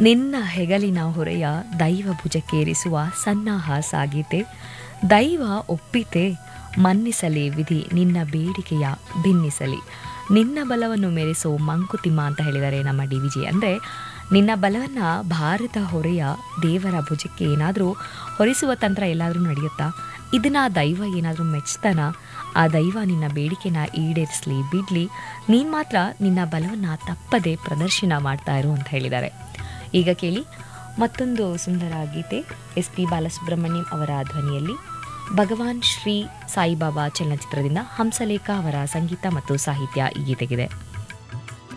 ನಿನ್ನ ಹೆಗಲಿನ ಹೊರೆಯ ದೈವ ಭುಜಕ್ಕೇರಿಸುವ ಸನ್ನಾಹ ಸಾಗೀತೆ ದೈವ ಒಪ್ಪಿತೆ ಮನ್ನಿಸಲಿ ವಿಧಿ ನಿನ್ನ ಬೇಡಿಕೆಯ ಭಿನ್ನಿಸಲಿ ನಿನ್ನ ಬಲವನ್ನು ಮೆರೆಸೋ ಮಂಕುತಿಮ್ಮ ಅಂತ ಹೇಳಿದ್ದಾರೆ ನಮ್ಮ ಡಿ ವಿಜಿ ಅಂದರೆ ನಿನ್ನ ಬಲವನ್ನು ಭಾರತ ಹೊರೆಯ ದೇವರ ಭುಜಕ್ಕೆ ಏನಾದರೂ ಹೊರಿಸುವ ತಂತ್ರ ಎಲ್ಲಾದರೂ ನಡೆಯುತ್ತಾ ಇದನ್ನ ಆ ದೈವ ಏನಾದರೂ ಮೆಚ್ತಾನ ಆ ದೈವ ನಿನ್ನ ಬೇಡಿಕೆನ ಈಡೇರಿಸಲಿ ಬಿಡಲಿ ನೀನು ಮಾತ್ರ ನಿನ್ನ ಬಲವನ್ನು ತಪ್ಪದೆ ಪ್ರದರ್ಶನ ಮಾಡ್ತಾ ಇರು ಅಂತ ಹೇಳಿದ್ದಾರೆ ಈಗ ಕೇಳಿ ಮತ್ತೊಂದು ಸುಂದರ ಗೀತೆ ಎಸ್ ಪಿ ಬಾಲಸುಬ್ರಹ್ಮಣ್ಯಂ ಅವರ ಧ್ವನಿಯಲ್ಲಿ ಭಗವಾನ್ ಶ್ರೀ ಸಾಯಿಬಾಬಾ ಚಲನಚಿತ್ರದಿಂದ ಹಂಸಲೇಖ ಅವರ ಸಂಗೀತ ಮತ್ತು ಸಾಹಿತ್ಯ ಈ ಗೀತೆಗಿದೆ